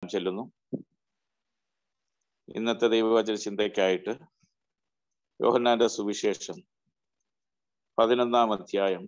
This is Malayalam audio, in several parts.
ചെല്ലുന്നു ഇന്നത്തെ ദൈവവചന ചിന്തയ്ക്കായിട്ട് യോഹന്നാന്റെ സുവിശേഷം പതിനൊന്നാം അധ്യായം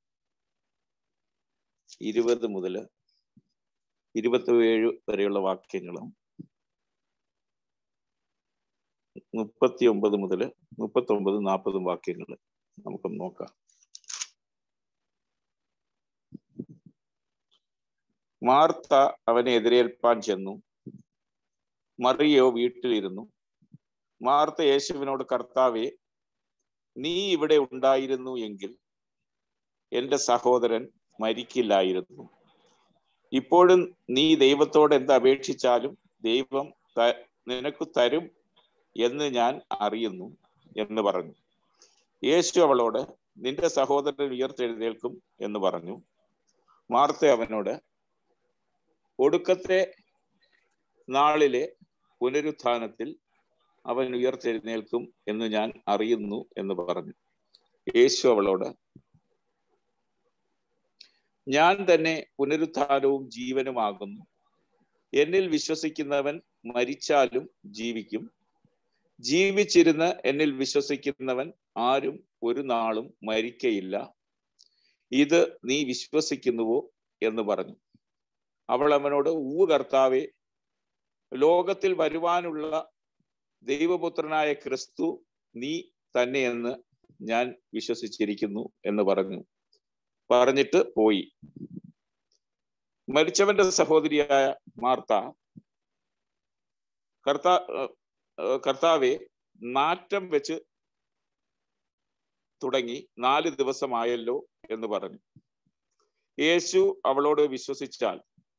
ഇരുപത് മുതൽ ഇരുപത്തിയേഴ് വരെയുള്ള വാക്യങ്ങളും മുപ്പത്തി ഒമ്പത് മുതൽ മുപ്പത്തി ഒമ്പത് നാൽപ്പതും വാക്യങ്ങൾ നമുക്ക് നോക്കാം മാർത്ത അവനെ എതിരേൽപ്പാൻ ചെന്നു മറിയോ വീട്ടിലിരുന്നു മാർത്ത യേശുവിനോട് കർത്താവെ നീ ഇവിടെ ഉണ്ടായിരുന്നു എങ്കിൽ എന്റെ സഹോദരൻ മരിക്കില്ലായിരുന്നു ഇപ്പോഴും നീ ദൈവത്തോട് എന്ത് അപേക്ഷിച്ചാലും ദൈവം നിനക്ക് തരും എന്ന് ഞാൻ അറിയുന്നു എന്ന് പറഞ്ഞു യേശു അവളോട് നിന്റെ സഹോദരൻ ഉയർത്തെഴുന്നേൽക്കും എന്ന് പറഞ്ഞു മാർത്ത അവനോട് ഒടുക്കത്തെ നാളിലെ പുനരുത്ഥാനത്തിൽ അവൻ ഉയർത്തെഴുന്നേൽക്കും എന്ന് ഞാൻ അറിയുന്നു എന്ന് പറഞ്ഞു യേശു അവളോട് ഞാൻ തന്നെ പുനരുത്ഥാനവും ജീവനുമാകുന്നു എന്നിൽ വിശ്വസിക്കുന്നവൻ മരിച്ചാലും ജീവിക്കും ജീവിച്ചിരുന്ന് എന്നിൽ വിശ്വസിക്കുന്നവൻ ആരും ഒരു നാളും മരിക്കയില്ല ഇത് നീ വിശ്വസിക്കുന്നുവോ എന്ന് പറഞ്ഞു അവൾ അവനോട് ഊ കർത്താവെ ലോകത്തിൽ വരുവാനുള്ള ദൈവപുത്രനായ ക്രിസ്തു നീ തന്നെയെന്ന് ഞാൻ വിശ്വസിച്ചിരിക്കുന്നു എന്ന് പറഞ്ഞു പറഞ്ഞിട്ട് പോയി മരിച്ചവന്റെ സഹോദരിയായ മാർത്ത കർത്താ കർത്താവെ നാറ്റം വെച്ച് തുടങ്ങി നാല് ദിവസമായല്ലോ എന്ന് പറഞ്ഞു യേശു അവളോട് വിശ്വസിച്ചാൽ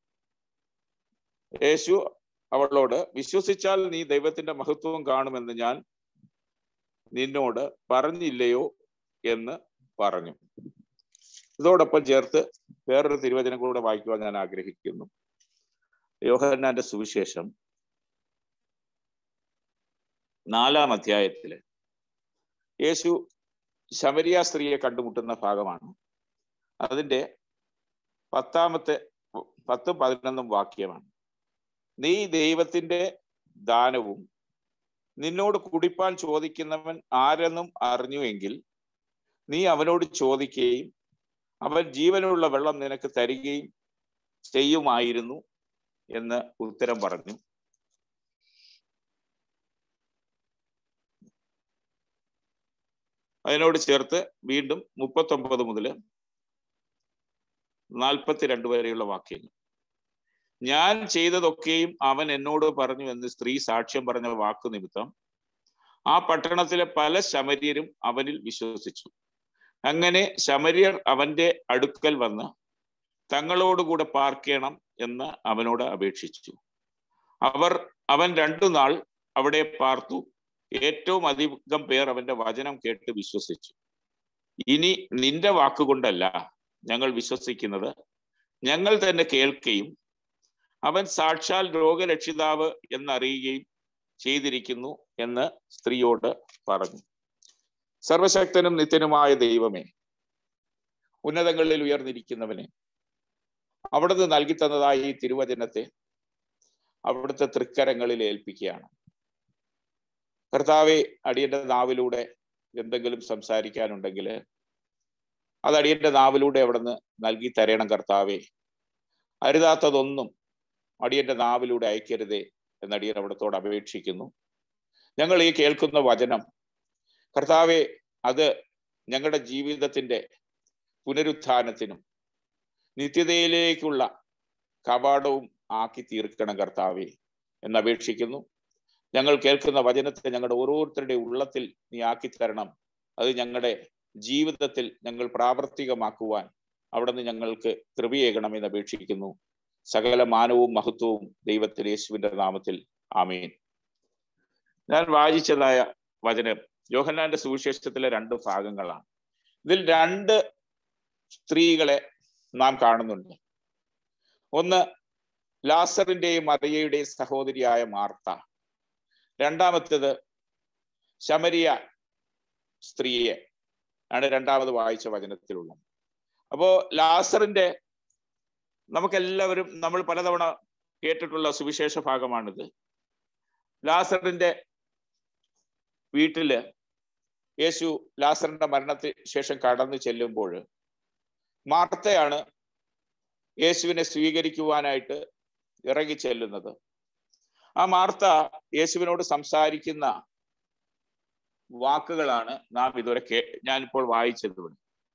യേശു അവളോട് വിശ്വസിച്ചാൽ നീ ദൈവത്തിന്റെ മഹത്വം കാണുമെന്ന് ഞാൻ നിന്നോട് പറഞ്ഞില്ലയോ എന്ന് പറഞ്ഞു ഇതോടൊപ്പം ചേർത്ത് വേറൊരു തിരുവചനം കൂടെ വായിക്കുവാൻ ഞാൻ ആഗ്രഹിക്കുന്നു യോഹന്നാന്റെ സുവിശേഷം നാലാം അധ്യായത്തില് യേശു ശമരിയ സ്ത്രീയെ കണ്ടുമുട്ടുന്ന ഭാഗമാണ് അതിന്റെ പത്താമത്തെ പത്തും പതിനൊന്നും വാക്യമാണ് നീ ദൈവത്തിന്റെ ദാനവും നിന്നോട് കുടിപ്പാൻ ചോദിക്കുന്നവൻ ആരെന്നും അറിഞ്ഞുവെങ്കിൽ നീ അവനോട് ചോദിക്കുകയും അവൻ ജീവനുള്ള വെള്ളം നിനക്ക് തരികയും ചെയ്യുമായിരുന്നു എന്ന് ഉത്തരം പറഞ്ഞു അതിനോട് ചേർത്ത് വീണ്ടും മുപ്പത്തൊമ്പത് മുതൽ നാൽപ്പത്തിരണ്ട് വരെയുള്ള വാക്യങ്ങൾ ഞാൻ ചെയ്തതൊക്കെയും അവൻ എന്നോട് പറഞ്ഞു എന്ന് സ്ത്രീ സാക്ഷ്യം പറഞ്ഞ വാക്കു നിമിത്തം ആ പട്ടണത്തിലെ പല ശമര്യരും അവനിൽ വിശ്വസിച്ചു അങ്ങനെ ശമര്യർ അവന്റെ അടുക്കൽ വന്ന് തങ്ങളോടുകൂടെ പാർക്കണം എന്ന് അവനോട് അപേക്ഷിച്ചു അവർ അവൻ രണ്ടു നാൾ അവിടെ പാർത്തു ഏറ്റവും അധികം പേർ അവന്റെ വചനം കേട്ട് വിശ്വസിച്ചു ഇനി നിന്റെ വാക്കുകൊണ്ടല്ല ഞങ്ങൾ വിശ്വസിക്കുന്നത് ഞങ്ങൾ തന്നെ കേൾക്കുകയും അവൻ സാക്ഷാൽ രോഗരക്ഷിതാവ് എന്നറിയുകയും ചെയ്തിരിക്കുന്നു എന്ന് സ്ത്രീയോട് പറഞ്ഞു സർവശക്തനും നിത്യനുമായ ദൈവമേ ഉന്നതങ്ങളിൽ ഉയർന്നിരിക്കുന്നവനെ അവിടുന്ന് നൽകി തന്നതായ ഈ തിരുവചനത്തെ അവിടുത്തെ തൃക്കരങ്ങളിൽ ഏൽപ്പിക്കുകയാണ് കർത്താവെ അടിയന്റെ നാവിലൂടെ എന്തെങ്കിലും സംസാരിക്കാനുണ്ടെങ്കിൽ അത് അടിയന്റെ നാവിലൂടെ അവിടുന്ന് നൽകി തരണം കർത്താവെ അരുതാത്തതൊന്നും അടിയന്റെ നാവിലൂടെ അയക്കരുതേ എന്ന് അടിയൻ അവിടത്തോട് അപേക്ഷിക്കുന്നു ഞങ്ങൾ ഈ കേൾക്കുന്ന വചനം കർത്താവെ അത് ഞങ്ങളുടെ ജീവിതത്തിന്റെ പുനരുത്ഥാനത്തിനും നിത്യതയിലേക്കുള്ള കവാടവും ആക്കി തീർക്കണം കർത്താവെ എന്ന് അപേക്ഷിക്കുന്നു ഞങ്ങൾ കേൾക്കുന്ന വചനത്തെ ഞങ്ങളുടെ ഓരോരുത്തരുടെ ഉള്ളത്തിൽ നീ ആക്കി തരണം അത് ഞങ്ങളുടെ ജീവിതത്തിൽ ഞങ്ങൾ പ്രാവർത്തികമാക്കുവാൻ അവിടെ നിന്ന് ഞങ്ങൾക്ക് കൃപയേകണമെന്ന് അപേക്ഷിക്കുന്നു സകല മാനവും മഹത്വവും ദൈവത്തിൽ യേശുവിന്റെ നാമത്തിൽ ആമീൻ ഞാൻ വായിച്ചതായ വചനം യോഹന്നാന്റെ സുവിശേഷത്തിലെ രണ്ട് ഭാഗങ്ങളാണ് ഇതിൽ രണ്ട് സ്ത്രീകളെ നാം കാണുന്നുണ്ട് ഒന്ന് ലാസറിന്റെയും മറിയയുടെയും സഹോദരിയായ മാർത്ത രണ്ടാമത്തേത് ശമരിയ സ്ത്രീയെ ആണ് രണ്ടാമത് വായിച്ച വചനത്തിലുള്ളത് അപ്പോ ലാസറിന്റെ നമുക്കെല്ലാവരും നമ്മൾ പലതവണ കേട്ടിട്ടുള്ള സുവിശേഷ ഭാഗമാണിത് ലാസറിന്റെ വീട്ടില് യേശു ലാസറിന്റെ മരണത്തിന് ശേഷം കടന്നു ചെല്ലുമ്പോൾ മാർത്തയാണ് യേശുവിനെ സ്വീകരിക്കുവാനായിട്ട് ഇറങ്ങി ചെല്ലുന്നത് ആ മാർത്ത യേശുവിനോട് സംസാരിക്കുന്ന വാക്കുകളാണ് നാം ഇതുവരെ കേ ഞാനിപ്പോൾ വായിച്ചത് ഇവിടെ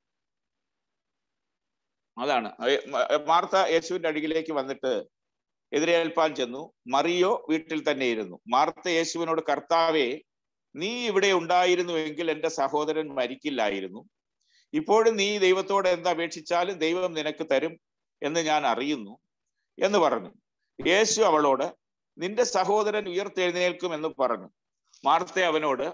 അതാണ് മാർത്ത യേശുവിന്റെ അടികിലേക്ക് വന്നിട്ട് എതിരേൽപ്പാൻ ചെന്നു മറിയോ വീട്ടിൽ തന്നെ ഇരുന്നു മാർത്ത യേശുവിനോട് കർത്താവേ നീ ഇവിടെ ഉണ്ടായിരുന്നുവെങ്കിൽ എൻ്റെ സഹോദരൻ മരിക്കില്ലായിരുന്നു ഇപ്പോഴും നീ ദൈവത്തോട് എന്താ അപേക്ഷിച്ചാലും ദൈവം നിനക്ക് തരും എന്ന് ഞാൻ അറിയുന്നു എന്ന് പറഞ്ഞു യേശു അവളോട് നിന്റെ സഹോദരൻ ഉയർത്തെഴുന്നേൽക്കും എന്ന് പറഞ്ഞു മാർത്ത അവനോട്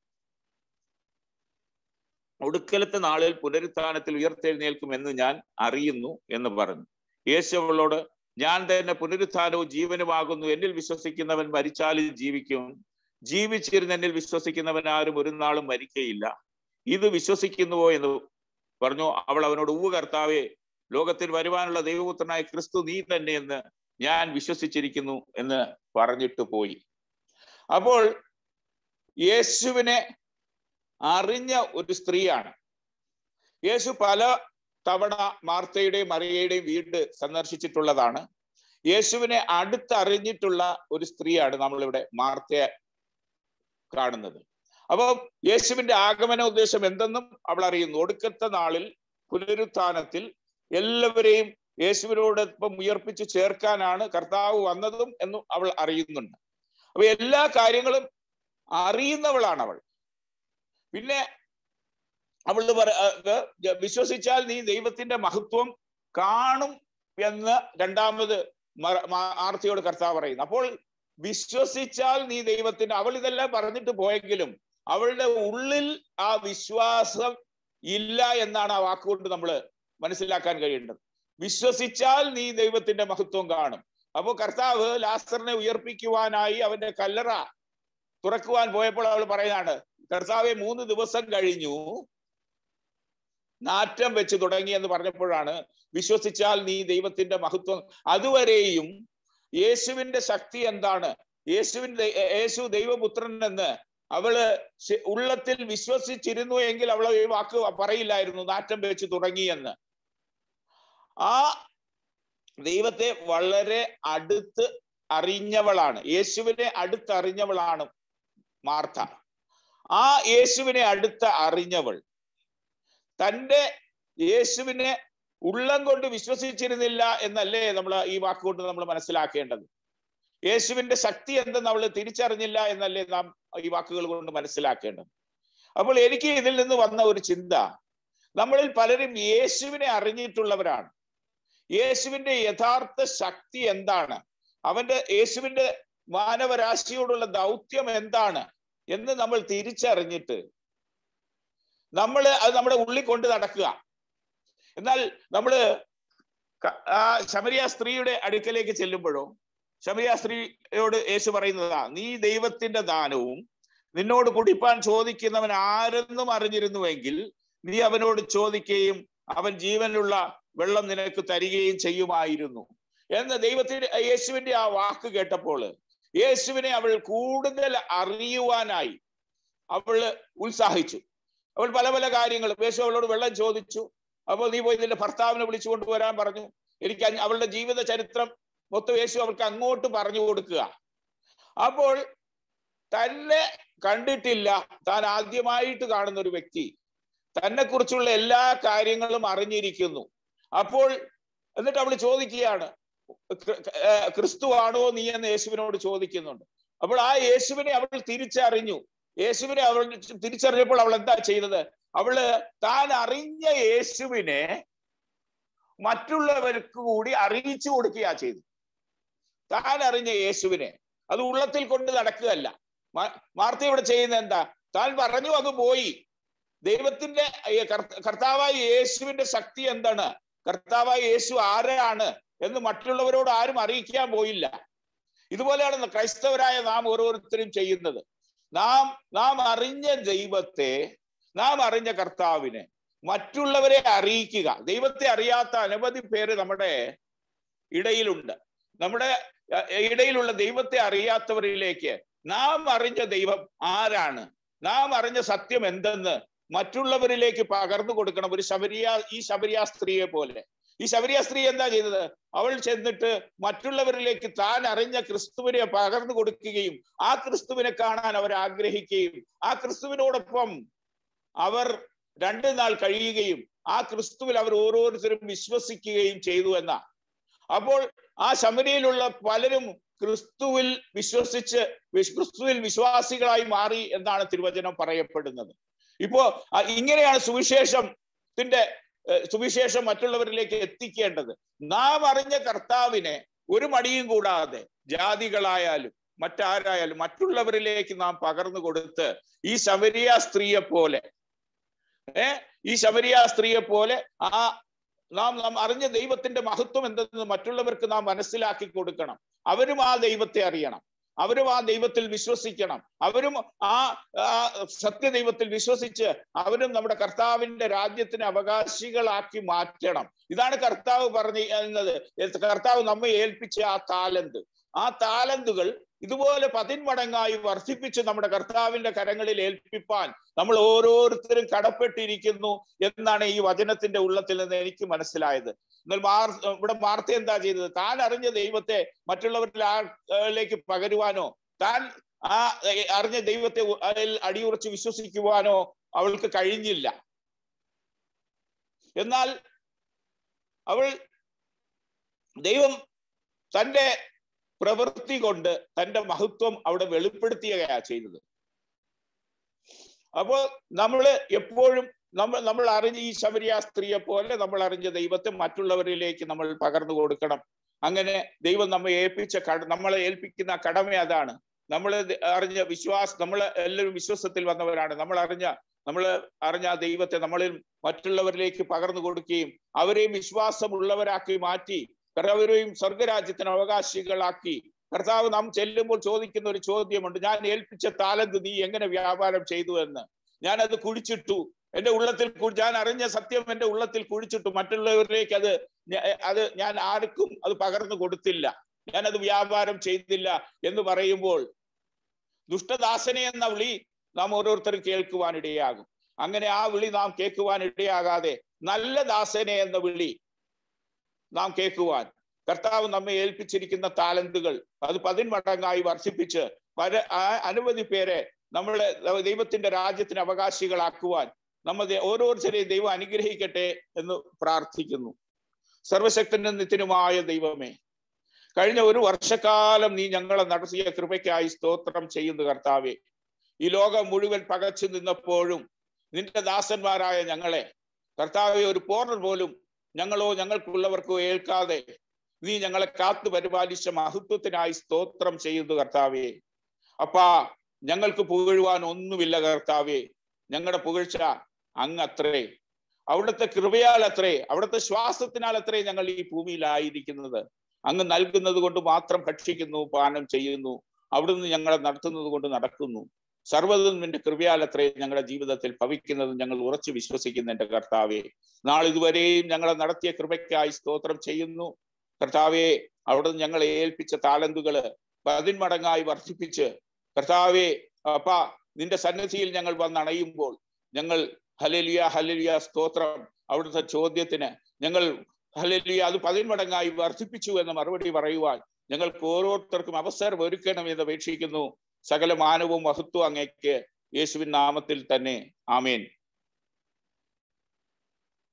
ഒടുക്കലത്തെ നാളിൽ പുനരുത്ഥാനത്തിൽ ഉയർത്തെഴുന്നേൽക്കും എന്ന് ഞാൻ അറിയുന്നു എന്ന് പറഞ്ഞു യേശു അവളോട് ഞാൻ തന്നെ പുനരുത്ഥാനവും ജീവനുമാകുന്നു എന്നിൽ വിശ്വസിക്കുന്നവൻ മരിച്ചാലും ജീവിക്കും ജീവിച്ചിരുന്ന് എന്നിൽ വിശ്വസിക്കുന്നവൻ ആരും ഒരു നാളും മരിക്കയില്ല ഇത് വിശ്വസിക്കുന്നുവോ എന്ന് പറഞ്ഞു അവൾ അവനോട് ഉവ് കർത്താവേ ലോകത്തിൽ വരുവാനുള്ള ദൈവപുത്രനായ ക്രിസ്തു നീ തന്നെ എന്ന് ഞാൻ വിശ്വസിച്ചിരിക്കുന്നു എന്ന് പറഞ്ഞിട്ട് പോയി അപ്പോൾ യേശുവിനെ അറിഞ്ഞ ഒരു സ്ത്രീയാണ് യേശു പല തവണ മാർത്തയുടെയും മറിയയുടെയും വീട് സന്ദർശിച്ചിട്ടുള്ളതാണ് യേശുവിനെ അടുത്തറിഞ്ഞിട്ടുള്ള ഒരു സ്ത്രീയാണ് നമ്മളിവിടെ മാർത്തയെ കാണുന്നത് അപ്പൊ യേശുവിന്റെ ആഗമന ഉദ്ദേശം എന്തെന്നും അവൾ അറിയുന്നു ഒടുക്കത്തെ നാളിൽ പുനരുത്ഥാനത്തിൽ എല്ലാവരെയും യേശുവിനോടൊപ്പം ഉയർപ്പിച്ച് ചേർക്കാനാണ് കർത്താവ് വന്നതും എന്നും അവൾ അറിയുന്നുണ്ട് അപ്പൊ എല്ലാ കാര്യങ്ങളും അറിയുന്നവളാണ് അവൾ പിന്നെ അവൾ പറ വിശ്വസിച്ചാൽ നീ ദൈവത്തിന്റെ മഹത്വം കാണും എന്ന് രണ്ടാമത് ആർത്തിയോട് കർത്താവ് പറയുന്നു അപ്പോൾ വിശ്വസിച്ചാൽ നീ ദൈവത്തിന്റെ അവൾ ഇതെല്ലാം പറഞ്ഞിട്ട് പോയെങ്കിലും അവളുടെ ഉള്ളിൽ ആ വിശ്വാസം ഇല്ല എന്നാണ് ആ വാക്കുകൊണ്ട് നമ്മൾ മനസ്സിലാക്കാൻ കഴിയേണ്ടത് വിശ്വസിച്ചാൽ നീ ദൈവത്തിന്റെ മഹത്വം കാണും അപ്പോൾ കർത്താവ് ലാസറിനെ ഉയർപ്പിക്കുവാനായി അവന്റെ കല്ലറ തുറക്കുവാൻ പോയപ്പോൾ അവൾ പറയുകയാണ് കർത്താവെ മൂന്ന് ദിവസം കഴിഞ്ഞു നാറ്റം വെച്ച് തുടങ്ങി എന്ന് പറഞ്ഞപ്പോഴാണ് വിശ്വസിച്ചാൽ നീ ദൈവത്തിന്റെ മഹത്വം അതുവരെയും യേശുവിന്റെ ശക്തി എന്താണ് യേശുവിന്റെ യേശു ദൈവപുത്രൻ എന്ന് അവള് ഉള്ളത്തിൽ വിശ്വസിച്ചിരുന്നു എങ്കിൽ അവൾ ഈ വാക്ക് പറയില്ലായിരുന്നു നാറ്റം വെച്ച് തുടങ്ങി എന്ന് ആ ദൈവത്തെ വളരെ അടുത്ത് അറിഞ്ഞവളാണ് യേശുവിനെ അടുത്തറിഞ്ഞവളാണ് മാർത്ത ആ യേശുവിനെ അടുത്ത് അറിഞ്ഞവൾ തൻ്റെ യേശുവിനെ ഉള്ളം കൊണ്ട് വിശ്വസിച്ചിരുന്നില്ല എന്നല്ലേ നമ്മൾ ഈ വാക്കുകൊണ്ട് നമ്മൾ മനസ്സിലാക്കേണ്ടത് യേശുവിന്റെ ശക്തി എന്തെന്ന് അവൾ തിരിച്ചറിഞ്ഞില്ല എന്നല്ലേ നാം ഈ വാക്കുകൾ കൊണ്ട് മനസ്സിലാക്കേണ്ടത് അപ്പോൾ എനിക്ക് ഇതിൽ നിന്ന് വന്ന ഒരു ചിന്ത നമ്മളിൽ പലരും യേശുവിനെ അറിഞ്ഞിട്ടുള്ളവരാണ് യേശുവിന്റെ യഥാർത്ഥ ശക്തി എന്താണ് അവന്റെ യേശുവിന്റെ മാനവരാശിയോടുള്ള ദൗത്യം എന്താണ് എന്ന് നമ്മൾ തിരിച്ചറിഞ്ഞിട്ട് നമ്മൾ അത് നമ്മുടെ ഉള്ളിൽ കൊണ്ട് നടക്കുക എന്നാൽ നമ്മള് ആ ശമരിയ സ്ത്രീയുടെ അടുക്കലേക്ക് ചെല്ലുമ്പോഴോ ശമരിയ സ്ത്രീയോട് യേശു പറയുന്നതാ നീ ദൈവത്തിന്റെ ദാനവും നിന്നോട് കുടിപ്പാൻ ചോദിക്കുന്നവൻ ആരെന്നും അറിഞ്ഞിരുന്നുവെങ്കിൽ നീ അവനോട് ചോദിക്കുകയും അവൻ ജീവനുള്ള വെള്ളം നിനക്ക് തരികയും ചെയ്യുമായിരുന്നു എന്ന് ദൈവത്തിന്റെ യേശുവിന്റെ ആ വാക്ക് കേട്ടപ്പോൾ യേശുവിനെ അവൾ കൂടുതൽ അറിയുവാനായി അവള് ഉത്സാഹിച്ചു അവൾ പല പല കാര്യങ്ങളും യേശു അവളോട് വെള്ളം ചോദിച്ചു അപ്പോൾ നീ പോയി നിന്റെ ഭർത്താവിനെ വിളിച്ചു കൊണ്ടുവരാൻ പറഞ്ഞു എനിക്ക് അവളുടെ ജീവിത ചരിത്രം മൊത്തം യേശു അവൾക്ക് അങ്ങോട്ട് പറഞ്ഞു കൊടുക്കുക അപ്പോൾ തന്നെ കണ്ടിട്ടില്ല താൻ ആദ്യമായിട്ട് കാണുന്ന ഒരു വ്യക്തി തന്നെ കുറിച്ചുള്ള എല്ലാ കാര്യങ്ങളും അറിഞ്ഞിരിക്കുന്നു അപ്പോൾ എന്നിട്ട് അവൾ ചോദിക്കുകയാണ് ക്രിസ്തു ആണോ നീ എന്ന് യേശുവിനോട് ചോദിക്കുന്നുണ്ട് അപ്പോൾ ആ യേശുവിനെ അവൾ തിരിച്ചറിഞ്ഞു യേശുവിനെ അവൾ തിരിച്ചറിഞ്ഞപ്പോൾ അവൾ എന്താ ചെയ്തത് അവള് താൻ അറിഞ്ഞ യേശുവിനെ മറ്റുള്ളവർക്ക് കൂടി അറിയിച്ചു കൊടുക്കുകയാ ചെയ്തു താൻ അറിഞ്ഞ യേശുവിനെ അത് ഉള്ളത്തിൽ കൊണ്ട് നടക്കുകയല്ല മാർത്ത ഇവിടെ ചെയ്യുന്ന എന്താ താൻ പറഞ്ഞു അത് പോയി ദൈവത്തിന്റെ കർത്താവായ യേശുവിന്റെ ശക്തി എന്താണ് കർത്താവായ യേശു ആരാണ് എന്ന് മറ്റുള്ളവരോട് ആരും അറിയിക്കാൻ പോയില്ല ഇതുപോലെയാണ് ക്രൈസ്തവരായ നാം ഓരോരുത്തരും ചെയ്യുന്നത് നാം നാം അറിഞ്ഞ ദൈവത്തെ നാം അറിഞ്ഞ കർത്താവിനെ മറ്റുള്ളവരെ അറിയിക്കുക ദൈവത്തെ അറിയാത്ത അനവധി പേര് നമ്മുടെ ഇടയിലുണ്ട് നമ്മുടെ ഇടയിലുള്ള ദൈവത്തെ അറിയാത്തവരിലേക്ക് നാം അറിഞ്ഞ ദൈവം ആരാണ് നാം അറിഞ്ഞ സത്യം എന്തെന്ന് മറ്റുള്ളവരിലേക്ക് പകർന്നു കൊടുക്കണം ഒരു ശബരിയ ഈ ശബരിയ സ്ത്രീയെ പോലെ ഈ ശബരിയ സ്ത്രീ എന്താ ചെയ്തത് അവൾ ചെന്നിട്ട് മറ്റുള്ളവരിലേക്ക് താൻ അറിഞ്ഞ ക്രിസ്തുവിനെ പകർന്നു കൊടുക്കുകയും ആ ക്രിസ്തുവിനെ കാണാൻ അവർ ആഗ്രഹിക്കുകയും ആ ക്രിസ്തുവിനോടൊപ്പം അവർ രണ്ടു നാൾ കഴിയുകയും ആ ക്രിസ്തുവിൽ അവർ ഓരോരുത്തരും വിശ്വസിക്കുകയും ചെയ്തു എന്ന അപ്പോൾ ആ ശമരിയിലുള്ള പലരും ക്രിസ്തുവിൽ വിശ്വസിച്ച് ക്രിസ്തുവിൽ വിശ്വാസികളായി മാറി എന്നാണ് തിരുവചനം പറയപ്പെടുന്നത് ഇപ്പോ ഇങ്ങനെയാണ് സുവിശേഷത്തിന്റെ സുവിശേഷം മറ്റുള്ളവരിലേക്ക് എത്തിക്കേണ്ടത് നാം അറിഞ്ഞ കർത്താവിനെ ഒരു മടിയും കൂടാതെ ജാതികളായാലും മറ്റാരായാലും മറ്റുള്ളവരിലേക്ക് നാം പകർന്നു കൊടുത്ത് ഈ ശബരിയ സ്ത്രീയെ പോലെ ഏ ഈ ശബരിയ സ്ത്രീയെ പോലെ ആ നാം നാം അറിഞ്ഞ ദൈവത്തിന്റെ മഹത്വം എന്തെന്ന് മറ്റുള്ളവർക്ക് നാം മനസ്സിലാക്കി കൊടുക്കണം അവരും ആ ദൈവത്തെ അറിയണം അവരും ആ ദൈവത്തിൽ വിശ്വസിക്കണം അവരും ആ സത്യദൈവത്തിൽ വിശ്വസിച്ച് അവരും നമ്മുടെ കർത്താവിന്റെ രാജ്യത്തിന് അവകാശികളാക്കി മാറ്റണം ഇതാണ് കർത്താവ് പറഞ്ഞത് കർത്താവ് നമ്മെ ഏൽപ്പിച്ച ആ താലന്ത് ആ താലന്തുകൾ ഇതുപോലെ പതിന്മടങ്ങായി വർദ്ധിപ്പിച്ച് നമ്മുടെ കർത്താവിന്റെ കരങ്ങളിൽ ഏൽപ്പിപ്പാൻ നമ്മൾ ഓരോരുത്തരും കടപ്പെട്ടിരിക്കുന്നു എന്നാണ് ഈ വചനത്തിന്റെ ഉള്ളത്തിൽ നിന്ന് എനിക്ക് മനസ്സിലായത് എന്നാൽ മാർ ഇവിടെ മാർത്ത എന്താ ചെയ്തത് താൻ അറിഞ്ഞ ദൈവത്തെ മറ്റുള്ളവരിലേക്ക് പകരുവാനോ താൻ ആ അറിഞ്ഞ ദൈവത്തെ അതിൽ അടിയുറച്ച് വിശ്വസിക്കുവാനോ അവൾക്ക് കഴിഞ്ഞില്ല എന്നാൽ അവൾ ദൈവം തന്റെ പ്രവൃത്തി കൊണ്ട് തന്റെ മഹത്വം അവിടെ വെളിപ്പെടുത്തുകയാ ചെയ്തത് അപ്പോൾ നമ്മൾ എപ്പോഴും നമ്മൾ നമ്മൾ അറിഞ്ഞ ഈ ശബരിയ സ്ത്രീയെ പോലെ നമ്മൾ അറിഞ്ഞ ദൈവത്തെ മറ്റുള്ളവരിലേക്ക് നമ്മൾ പകർന്നു കൊടുക്കണം അങ്ങനെ ദൈവം നമ്മെ ഏൽപ്പിച്ച കട നമ്മളെ ഏൽപ്പിക്കുന്ന കടമ അതാണ് നമ്മൾ അറിഞ്ഞ വിശ്വാസം നമ്മൾ എല്ലാവരും വിശ്വാസത്തിൽ വന്നവരാണ് നമ്മൾ അറിഞ്ഞ നമ്മൾ അറിഞ്ഞ ആ ദൈവത്തെ നമ്മളിൽ മറ്റുള്ളവരിലേക്ക് പകർന്നു കൊടുക്കുകയും അവരെയും വിശ്വാസമുള്ളവരാക്കി മാറ്റി കർത്താവരെയും സ്വർഗരാജ്യത്തിന് അവകാശികളാക്കി കർത്താവ് നാം ചെല്ലുമ്പോൾ ചോദിക്കുന്ന ഒരു ചോദ്യമുണ്ട് ഞാൻ ഏൽപ്പിച്ച താലന്ത് നീ എങ്ങനെ വ്യാപാരം ചെയ്തു എന്ന് ഞാൻ അത് കുഴിച്ചിട്ടു എന്റെ ഉള്ളത്തിൽ ഞാൻ അറിഞ്ഞ സത്യം എന്റെ ഉള്ളത്തിൽ കുഴിച്ചിട്ടു മറ്റുള്ളവരിലേക്ക് അത് അത് ഞാൻ ആർക്കും അത് പകർന്നു കൊടുത്തില്ല ഞാൻ അത് വ്യാപാരം ചെയ്തില്ല എന്ന് പറയുമ്പോൾ ദുഷ്ടദാസനെ എന്ന വിളി നാം ഓരോരുത്തരും കേൾക്കുവാൻ ഇടയാകും അങ്ങനെ ആ വിളി നാം കേൾക്കുവാൻ ഇടയാകാതെ നല്ല ദാസനെ എന്ന വിളി നാം കേൾക്കുവാൻ കർത്താവ് നമ്മെ ഏൽപ്പിച്ചിരിക്കുന്ന താലന്തുകൾ അത് പതിന്മടങ്ങായി വർദ്ധിപ്പിച്ച് പല അനവധി പേരെ നമ്മളെ ദൈവത്തിന്റെ രാജ്യത്തിന് അവകാശികളാക്കുവാൻ നമ്മൾ ഓരോരുത്തരെയും ദൈവം അനുഗ്രഹിക്കട്ടെ എന്ന് പ്രാർത്ഥിക്കുന്നു സർവശക്തനും നിത്യനുമായ ദൈവമേ കഴിഞ്ഞ ഒരു വർഷക്കാലം നീ ഞങ്ങളെ നടത്തിയ കൃപയ്ക്കായി സ്തോത്രം ചെയ്യുന്നു കർത്താവെ ഈ ലോകം മുഴുവൻ പകച്ചു നിന്നപ്പോഴും നിന്റെ ദാസന്മാരായ ഞങ്ങളെ കർത്താവെ ഒരു പോർണർ പോലും ഞങ്ങളോ ഞങ്ങൾക്കുള്ളവർക്കോ ഏൽക്കാതെ നീ ഞങ്ങളെ കാത്തു പരിപാലിച്ച മഹത്വത്തിനായി സ്തോത്രം ചെയ്യുന്നു കർത്താവെ അപ്പാ ഞങ്ങൾക്ക് പുകഴുവാൻ ഒന്നുമില്ല കർത്താവെ ഞങ്ങളുടെ പുകഴ്ച അങ്ങ് അത്രേ അവിടുത്തെ കൃപയാൽ അത്രേ അവിടുത്തെ ശ്വാസത്തിനാൽ അത്രേ ഞങ്ങൾ ഈ ഭൂമിയിലായിരിക്കുന്നത് അങ്ങ് നൽകുന്നത് കൊണ്ട് മാത്രം ഭക്ഷിക്കുന്നു പാനം ചെയ്യുന്നു അവിടുന്ന് ഞങ്ങളെ നടത്തുന്നത് കൊണ്ട് നടക്കുന്നു സർവ്വതും നിന്റെ കൃപയാൽ അത്രേ ഞങ്ങളുടെ ജീവിതത്തിൽ ഭവിക്കുന്നത് ഞങ്ങൾ ഉറച്ചു വിശ്വസിക്കുന്ന എന്റെ കർത്താവെ നാളിതുവരെയും ഞങ്ങളെ നടത്തിയ കൃപയ്ക്കായി സ്തോത്രം ചെയ്യുന്നു കർത്താവെ അവിടുന്ന് ഞങ്ങളെ ഏൽപ്പിച്ച താലന്തുകള് പതിന്മടങ്ങായി വർദ്ധിപ്പിച്ച് കർത്താവെ അപ്പ നിന്റെ സന്നിധിയിൽ ഞങ്ങൾ വന്നണയുമ്പോൾ ഞങ്ങൾ ഹലലിയ ഹലലിയ സ്തോത്രം അവിടുത്തെ ചോദ്യത്തിന് ഞങ്ങൾ ഹലലിയ അത് പതിന്മടങ്ങായി വർദ്ധിപ്പിച്ചു എന്ന മറുപടി പറയുവാൻ ഞങ്ങൾക്ക് ഓരോരുത്തർക്കും അവസരം ഒരുക്കണമെന്ന് അപേക്ഷിക്കുന്നു സകല മാനവും മഹത്വം അങ്ങേക്ക് യേശുവിൻ നാമത്തിൽ തന്നെ ആമേൻ